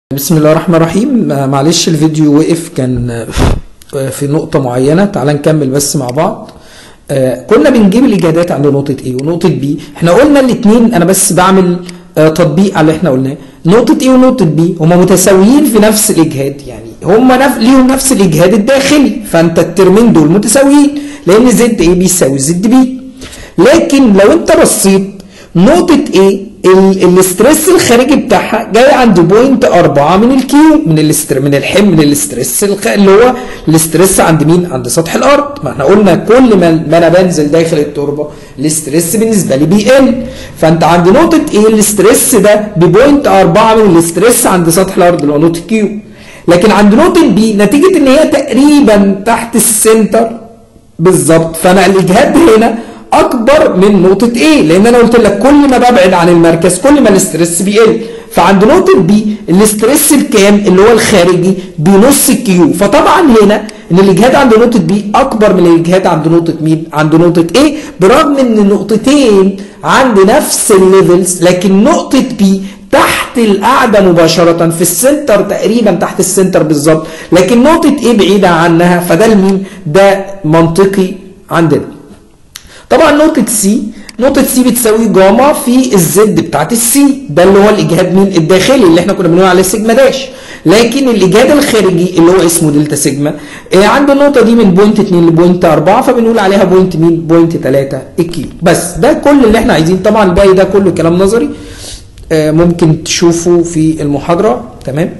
بسم الله الرحمن الرحيم آه، معلش الفيديو وقف كان آه، في نقطة معينة تعال نكمل بس مع بعض آه، كنا بنجيب الإجابات عند نقطة A ونقطة B احنا قلنا الاتنين أنا بس بعمل آه، تطبيق على اللي احنا قلناه نقطة A ونقطة B هما متساويين في نفس الإجهاد يعني هما نف... ليهم نفس الإجهاد الداخلي فأنت الترمين دول متساويين لأن زد A بيساوي زد B لكن لو أنت بصيت نقطة A ال- الاسترس الخارجي بتاعها جاي عند بوينت أربعة من الكيو من الاستر من الحمل من الاسترس الخ... اللي هو الاسترس عند مين؟ عند سطح الأرض ما احنا قلنا كل ما, ما أنا بنزل داخل التربة الاسترس بالنسبة لي بيقل فأنت عند نقطة إيه الاسترس ده ببوينت أربعة من الاسترس عند سطح الأرض اللي هو نقطة كيو لكن عند نقطة بي نتيجة إن هي تقريبا تحت السنتر بالظبط فانا الاجهاد هنا اكبر من نقطه ايه لان انا قلت لك كل ما ببعد عن المركز كل ما الاسترس بيقل فعند نقطه بي الاسترس الكام اللي هو الخارجي بنص الكيو فطبعا هنا ان الاجهاد عند نقطه بي اكبر من الاجهاد عند نقطه مين عند نقطه ايه برغم ان النقطتين عند نفس الليفلز لكن نقطه بي تحت القاعدة مباشرة في السنتر تقريبا تحت السنتر بالظبط لكن نقطة ايه بعيدة عنها فده المين ده منطقي عندنا طبعا نقطة سي نقطة سي بتساوي جاما في الزد بتاعت السي ده اللي هو الإجهاد مين الداخلي اللي احنا كنا بنقول عليه سيجما داش لكن الإجهاد الخارجي اللي هو اسمه دلتا سيجما آه، عند النقطة دي من بوينت 2 لبوينت 4 فبنقول عليها بوينت مين بوينت 3 الكيو بس ده كل اللي احنا عايزين طبعا الباقي ده كله كلام نظري آه، ممكن تشوفوا في المحاضرة تمام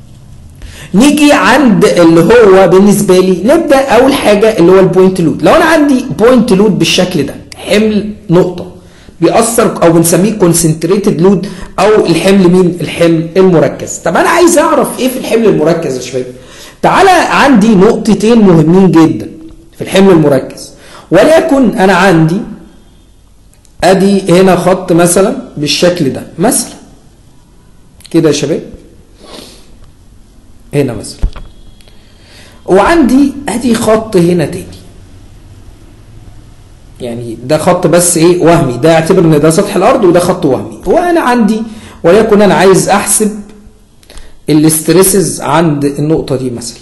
نيجي عند اللي هو بالنسبه لي نبدا اول حاجه اللي هو البوينت لود لو انا عندي بوينت لود بالشكل ده حمل نقطه بيأثر او بنسميه كونسنتريتد لود او الحمل مين الحمل المركز طب انا عايز اعرف ايه في الحمل المركز يا شباب تعالى عندي نقطتين مهمين جدا في الحمل المركز وليكن انا عندي ادي هنا خط مثلا بالشكل ده مثلا كده يا شباب هنا مثلا وعندي ادي خط هنا تاني يعني ده خط بس ايه وهمي ده اعتبر ان ده سطح الارض وده خط وهمي وانا عندي وليكن انا عايز احسب الاستريسز عند النقطة دي مثلا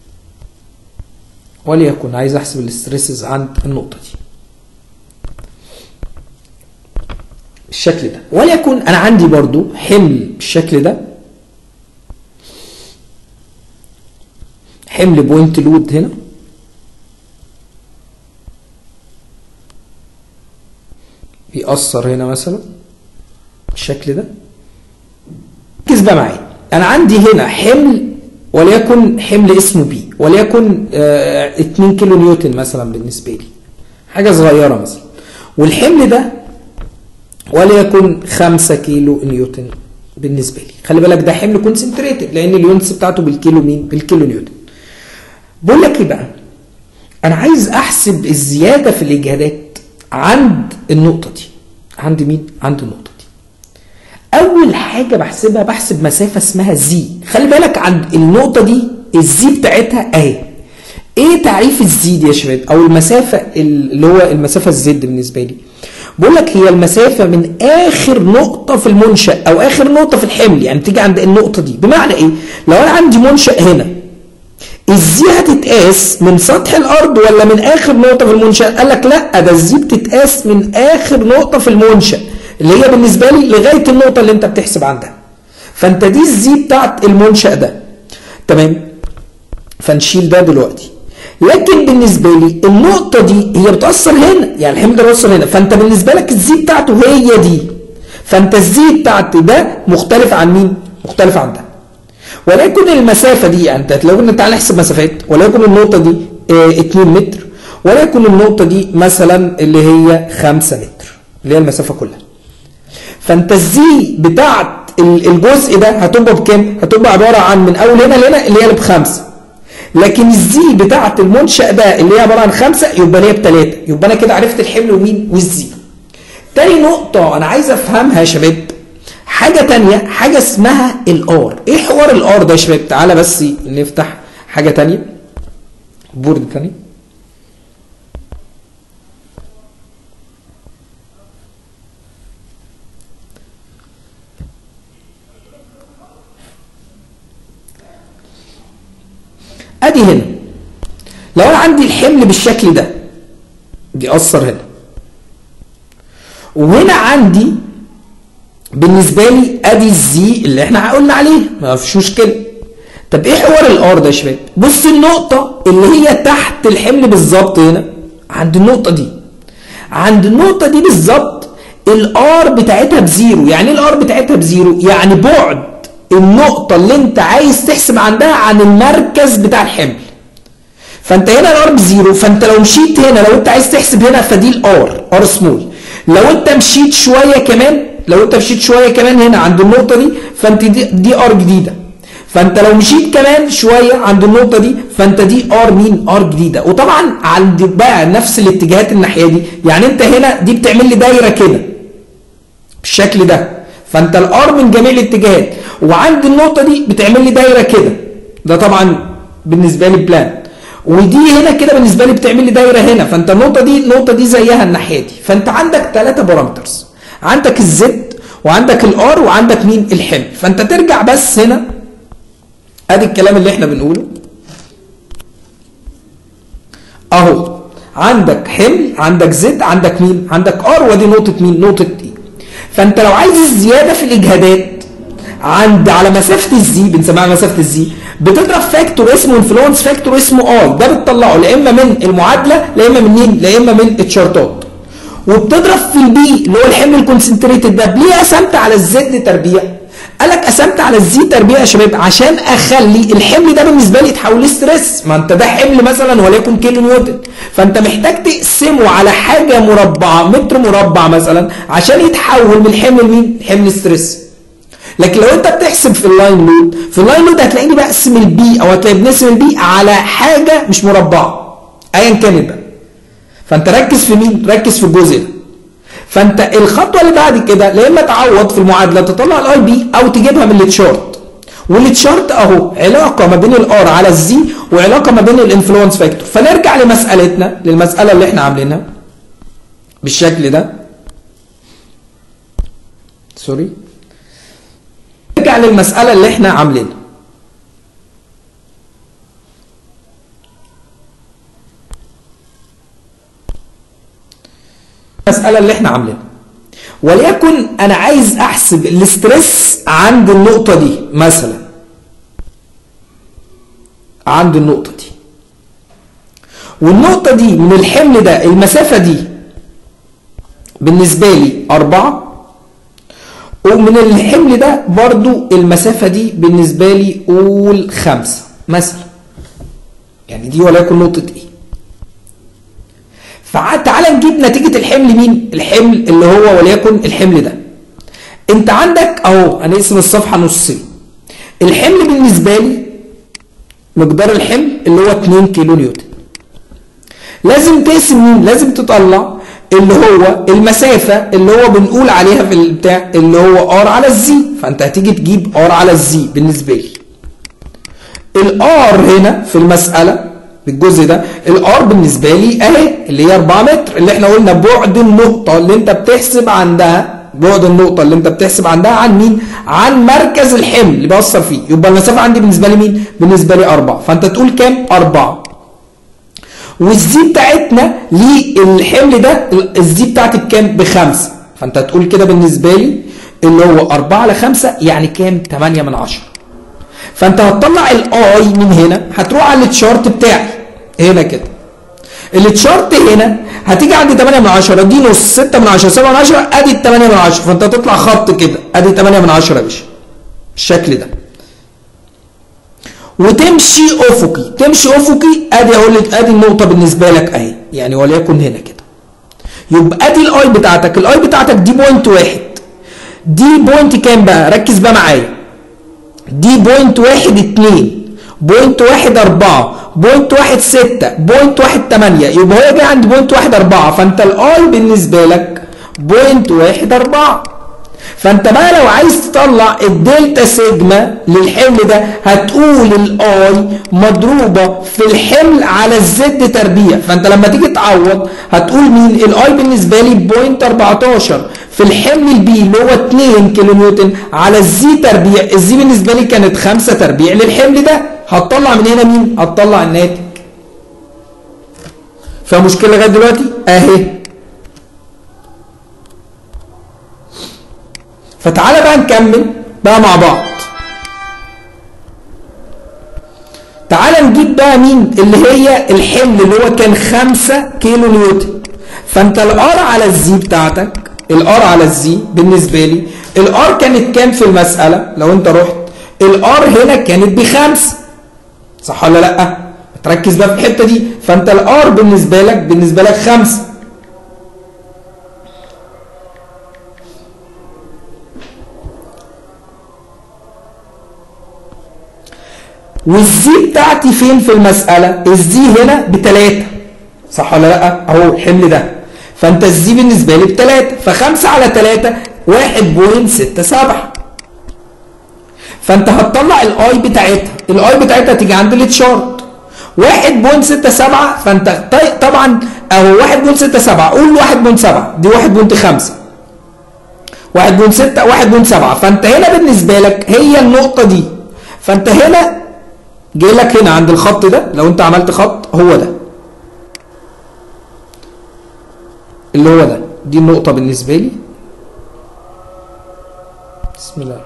وليكن عايز احسب الاستريسز عند النقطة دي بالشكل ده وليكن انا عندي برضو حمل بالشكل ده حمل بوينت لود هنا بيأثر هنا مثلا بالشكل ده ركز بقى معايا انا عندي هنا حمل وليكن حمل اسمه بي وليكن آه 2 كيلو نيوتن مثلا بالنسبه لي حاجه صغيره مثلا والحمل ده وليكن 5 كيلو نيوتن بالنسبه لي خلي بالك ده حمل كونسنتريتد لان اليونتس بتاعته بالكيلو مين بالكيلو نيوتن بقول لك ايه بقى انا عايز احسب الزياده في الاجهادات عند النقطه دي عند مين عند النقطه دي اول حاجه بحسبها بحسب مسافه اسمها زي خلي بالك عند النقطه دي الزي بتاعتها اهي ايه تعريف الزي دي يا شباب او المسافه اللي هو المسافه الزد بالنسبه لي بقول لك هي المسافه من اخر نقطه في المنشا او اخر نقطه في الحمل يعني تيجي عند النقطه دي بمعنى ايه لو انا عندي منشا هنا الزي هتتقاس من سطح الارض ولا من اخر نقطه في المنشا قال لك لا ده الزي بتتقاس من اخر نقطه في المنشا اللي هي بالنسبه لي لغايه النقطه اللي انت بتحسب عندها فانت دي الزي بتاعت المنشا ده تمام فنشيل ده دلوقتي لكن بالنسبه لي النقطه دي هي بتاثر هنا يعني الحمل ده بيوصل هنا فانت بالنسبه لك الزي بتاعته هي دي فانت الزي بتاعت ده مختلف عن مين مختلف عن ده ولكن المسافة دي يعني انت لو قلنا تعالى نحسب مسافات ولكن النقطة دي اه 2 متر ولكن النقطة دي مثلا اللي هي 5 متر اللي هي المسافة كلها فانت الزي بتاعت ال- الجزء ده هتبقى بكام؟ هتبقى عبارة عن من أول هنا لهنا اللي هي اللي بخمسة لكن الزي بتاعت المنشأ ده اللي هي عبارة عن خمسة يبقى هي بتلاتة يبقى أنا كده عرفت الحمل ومين والزي تاني نقطة أنا عايز أفهمها يا شباب حاجة تانية حاجة اسمها الار ايه حوار الار ده يا شباب تعالى بس نفتح حاجة تانية بورد تاني ادي هنا لو انا عندي الحمل بالشكل ده بيأثر هنا وهنا عندي بالنسبه لي ادي الزي اللي احنا قلنا عليه ما فيش مشكله طب ايه حوار الار ده يا شباب بص النقطه اللي هي تحت الحمل بالظبط هنا عند النقطه دي عند النقطه دي بالظبط الار بتاعتها بزيرو يعني ايه الار بتاعتها بزيرو يعني بعد النقطه اللي انت عايز تحسب عندها عن المركز بتاع الحمل فانت هنا الار بزيرو فانت لو مشيت هنا لو انت عايز تحسب هنا فدي الار ار سمول لو انت مشيت شويه كمان لو انت مشيت شويه كمان هنا عند النقطه دي فانت دي, دي ار جديده فانت لو مشيت كمان شويه عند النقطه دي فانت دي ار مين ار جديده وطبعا عند بقى نفس الاتجاهات الناحيه دي يعني انت هنا دي بتعمل لي دايره كده بالشكل ده فانت الار من جميع الاتجاهات وعند النقطه دي بتعمل لي دايره كده ده طبعا بالنسبه لي بلان ودي هنا كده بالنسبه لي بتعمل لي دايره هنا فانت النقطه دي النقطه دي زيها الناحيه دي فانت عندك ثلاثه بارامترز عندك الزد وعندك الار وعندك مين الحمل فانت ترجع بس هنا ادي الكلام اللي احنا بنقوله اهو عندك حمل عندك زد عندك مين عندك ار ودي نقطه مين نقطه اي فانت لو عايز الزياده في الاجهادات عند على مسافه الزي بنسميها مسافه الزي بتضرب فاكتور اسمه انفلونس فاكتور اسمه اي ده بتطلعه لا اما من المعادله لا اما من مين لا اما من الشارتات وبتضرب في البي اللي هو الحمل الكونسنتريتد ده ليه قسمت على الزد تربيع قال لك قسمت على الزي تربيع يا شباب عشان اخلي الحمل ده بالنسبه لي يتحول لستريس ما انت ده حمل مثلا وليكن كيلو نيوتن فانت محتاج تقسمه على حاجه مربعه متر مربع مثلا عشان يتحول من حمل مين حمل ستريس لكن لو انت بتحسب في اللاين لود في اللاين لود هتلاقيني بقسم البي او هتلاقي بنقسم البي على حاجه مش مربعه ايا كانت بقى فانت ركز في مين ركز في الجزء ده فانت الخطوه اللي بعد كده لا اما تعوض في المعادله تطلع الاي بي او تجيبها من التشارت والتشارت اهو علاقه ما بين الار على الزي وعلاقه ما بين الانفلونس فاكتور فنرجع لمسالتنا للمساله اللي احنا عاملينها بالشكل ده سوري نرجع للمساله اللي احنا عاملينها المساله اللي احنا عاملينها وليكن انا عايز احسب الاسترس عند النقطه دي مثلا عند النقطه دي والنقطه دي من الحمل ده المسافه دي بالنسبه لي أربعة ومن الحمل ده برضو المسافة دي بالنسبة لي قول خمسة مثلا يعني دي وليكن نقطة ايه فتعالى نجيب نتيجة الحمل مين؟ الحمل اللي هو وليكن الحمل ده. أنت عندك أهو هنقسم الصفحة نصين. الحمل بالنسبة لي مقدار الحمل اللي هو 2 كيلو نيوتن. لازم تقسم مين؟ لازم تطلع اللي هو المسافة اللي هو بنقول عليها في البتاع اللي هو ار على الزي فأنت هتيجي تجيب ار على الزي بالنسبة لي. الار هنا في المسألة بالجزء ده الار بالنسبه لي اهي اللي هي 4 متر اللي احنا قلنا بعد النقطه اللي انت بتحسب عندها بعد النقطه اللي انت بتحسب عندها عن مين عن مركز الحمل اللي بيأثر فيه يبقى المسافه عندي بالنسبه لي مين بالنسبه لي 4 فانت تقول كام 4 والزي بتاعتنا للحمل ده الزي بتاعتي بكام بخمسة فانت تقول كده بالنسبه لي اللي هو 4 على 5 يعني كام 8 من 10 فانت هتطلع الاي من هنا هتروح على التشارت بتاعي هنا كده التشارت هنا هتيجي عند 8 من 10 دي نص 6 من 10 7 من 10 ادي ال 8 من 10 فانت هتطلع خط كده ادي 8 من 10 يا باشا بالشكل ده وتمشي افقي تمشي افقي ادي اقول لك ادي النقطه بالنسبه لك اهي يعني وليكن هنا كده يبقى ادي الاي بتاعتك الاي بتاعتك دي بوينت واحد دي بوينت كام بقى ركز بقى معايا دي بوينت واحد اتنين بوينت واحد اربعة بوينت واحد ستة بوينت واحد تمانية يبقى هو جاي عند بوينت واحد اربعة فانت الاي بالنسبة لك بوينت واحد اربعة فانت بقى لو عايز تطلع الدلتا سيجما للحمل ده هتقول الاي مضروبه في الحمل على الزد تربيع فانت لما تيجي تعوض هتقول مين الاي بالنسبه لي بوينت 14 في الحمل البي اللي هو 2 كيلو نيوتن على الزي تربيع الزي بالنسبه لي كانت 5 تربيع للحمل ده هتطلع من هنا مين هتطلع الناتج فيها مشكله لغايه دلوقتي اهي فتعالى بقى نكمل بقى مع بعض تعالى نجيب بقى مين اللي هي الحمل اللي هو كان 5 كيلو نيوتن فانت الار على الزي بتاعتك الار على الزي بالنسبه لي الار كانت كام في المساله لو انت رحت الار هنا كانت بخمسه صح ولا لا تركز بقى في الحته دي فانت الار بالنسبه لك بالنسبه لك خمسه والزي بتاعتي فين في المسألة الزي هنا بتلاتة صح ولا لا اهو الحمل ده فانت الزي بالنسبة لي بتلاتة فخمسة على تلاتة واحد بوينت ستة سبعة فانت هتطلع الاي بتاعتها الاي بتاعتها تيجي عند التشارت واحد بوينت ستة سبعة فانت طبعا اهو واحد بوينت ستة سبعة قول واحد بوينت سبعة دي واحد بوينت خمسة واحد بوينت ستة واحد بوينت سبعة فانت هنا بالنسبة لك هي النقطة دي فانت هنا جاي لك هنا عند الخط ده لو انت عملت خط هو ده اللي هو ده دي النقطة بالنسبة لي بسم الله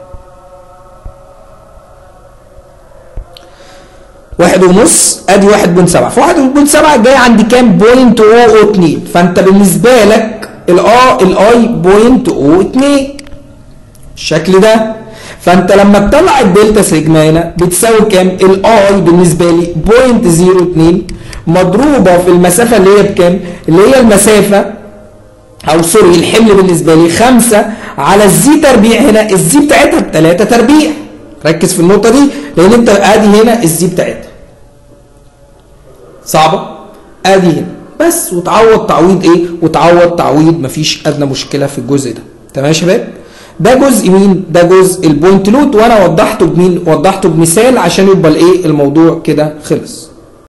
واحد ونص ادي واحد بوينت سبعة فواحد بوينت سبعة جاي عند كام بوينت او او اتنين فانت بالنسبة لك الا الاي بوينت او اتنين الشكل ده فانت لما تطلع الدلتا سيجما هنا بتساوي كام؟ الاي بالنسبه لي 0.02 مضروبه في المسافه اللي هي بكام؟ اللي هي المسافه او سوري الحمل بالنسبه لي 5 على الزي تربيع هنا الزي بتاعتها ب 3 تربيع ركز في النقطه دي لان انت ادي هنا الزي بتاعتها صعبه؟ ادي هنا بس وتعوض تعويض ايه؟ وتعوض تعويض مفيش ادنى مشكله في الجزء ده تمام يا شباب؟ ده جزء مين ده جزء البوينت لود وانا وضحته بمين وضحته بمثال عشان يبقى الايه الموضوع كده خلص